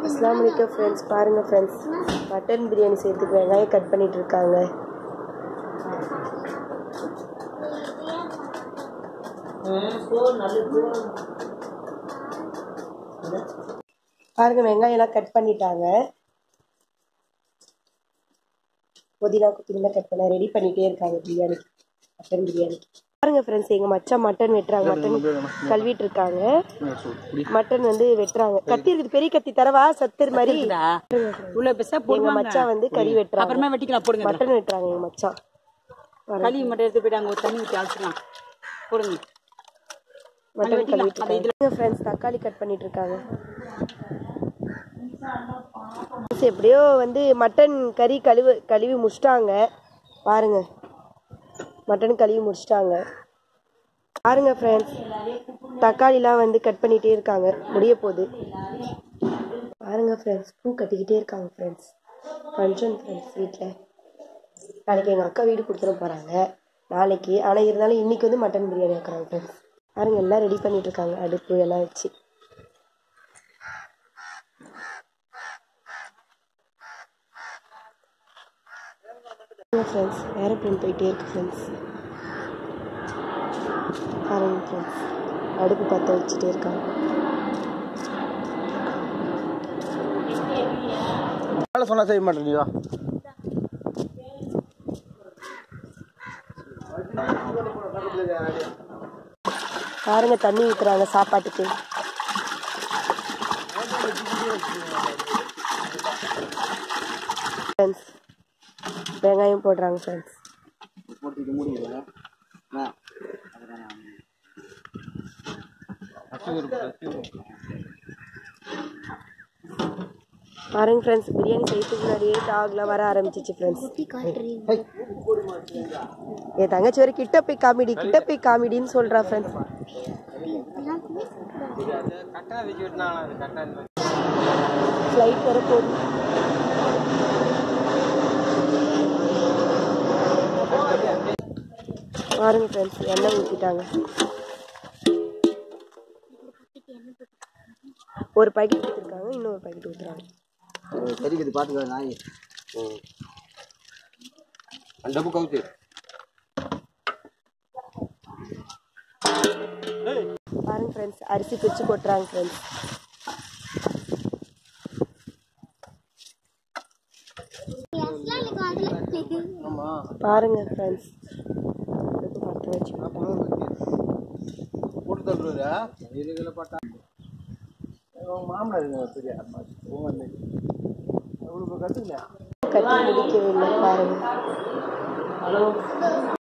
அஸ்லாம் வலைக்கம் ஃப்ரெண்ட்ஸ் பாருங்கள் ஃப்ரெண்ட்ஸ் மட்டன் பிரியாணி செய்யறதுக்கு வெங்காயம் கட் பண்ணிட்டு இருக்காங்க பாருங்க வெங்காயம் எல்லாம் கட் பண்ணிட்டாங்க புதினா குத்தினா கட் பண்ண ரெடி பண்ணிட்டே இருக்காங்க பிரியாணிக்கு மட்டன் பிரியாணிக்கு பாருங்க ஃப்ரெண்ட்ஸ் எங்க மச்சான் மட்டன் வெட்டுறாங்க மட்டன் கழுவிட்டு இருக்காங்க மட்டன் வந்து வெட்டுறாங்க கத்தி இருக்குது பெரிய கத்தி தரவா சத்துர் மாதிரி உள்ள பெருசா எங்க போடுவாங்க மச்சான் வந்து கறி வெட்டுறாங்க அப்புறமா வெட்டிக்கலாம் போடுங்க மட்டன் வெட்டுறாங்க எங்க மச்சான் கழுவி மட்டும் எடுத்து போயிட்டு அங்க ஒரு தண்ணி ஊற்றி அழைச்சிக்கலாம் போடுங்க மட்டன் கழுவிட்டு இருக்காங்க ஃப்ரெண்ட்ஸ் தக்காளி கட் பண்ணிட்டு இருக்காங்க Friends, எப்படியோ வந்து மட்டன் கறி கழுவு கழுவி முடிச்சிட்டாங்க பாருங்க மட்டன் கழுவி முடிச்சிட்டாங்க பாருங்க ஃப்ரெண்ட்ஸ் தக்காளிலாம் வந்து கட் பண்ணிட்டே இருக்காங்க முடிய போகுது பாருங்க ஃப்ரெண்ட்ஸ் பூ கட்டிக்கிட்டே இருக்காங்க ஃப்ரெண்ட்ஸ் ஃபங்க்ஷன் ஃப்ரெண்ட்ஸ் வீட்டில் நாளைக்கு எங்கள் அக்கா வீடு கொடுத்துட போகிறாங்க நாளைக்கு ஆனால் இருந்தாலும் இன்னைக்கு வந்து மட்டன் பிரியாணி வைக்கிறாங்க ஃப்ரெண்ட்ஸ் பாருங்க எல்லாம் ரெடி பண்ணிட்டு இருக்காங்க அடுப்பு எல்லாம் வச்சு ஃப்ரெண்ட்ஸ் ஏரோப்ளேன் போயிட்டே இருக்கு ஃப்ரெண்ட்ஸ் பாருங்க ஃப்ரெண்ட்ஸ் அடுப்பு பற்ற வச்சுட்டே இருக்காங்க வேலை சொன்னா செய்ய மாட்டேங்க பாருங்க தண்ணி ஊற்றுறாங்க சாப்பாட்டுக்கு ஃப்ரெண்ட்ஸ் வெங்காயம் போடுறாங்க ஃப்ரெண்ட்ஸ் பாருங்க ஃப்ரெண்ட்ஸ் பிரியாணி செய்யறதுக்கு முன்னாடியே டாக்லாம் வர ஆரம்பிச்சிச்சு ஃப்ரெண்ட்ஸ் என் தங்கச்சி ஒரு கிட்ட போய் காமெடி கிட்ட போய் காமெடின்னு சொல்றா ஃப்ரெண்ட்ஸ் ஃப்ளைட் வர போகுது பாருங்க ஃப்ரெண்ட்ஸ் எண்ணெய் ஊற்றிட்டாங்க ஒரு பாக்கெட் ஊற்றிருக்காங்க இன்னொரு பாக்கெட் ஊற்றுறாங்க தெரிக்குது பார்த்துக்கோ நாய் டப்பு கவுத்து பாருங்க ஃப்ரெண்ட்ஸ் அரிசி பிரித்து கொட்டுறாங்க ஃப்ரெண்ட்ஸ் பாருங்க ஃப்ரெண்ட்ஸ் பற்ற வச்சு போட்டு தள்ளுறா இதுகளை பார்த்தா மாமனார் இருங்க பெரிய வந்து அவ்வளோ கற்றுக்கலையா கட்டி முடிக்கவே இல்லை பாருங்க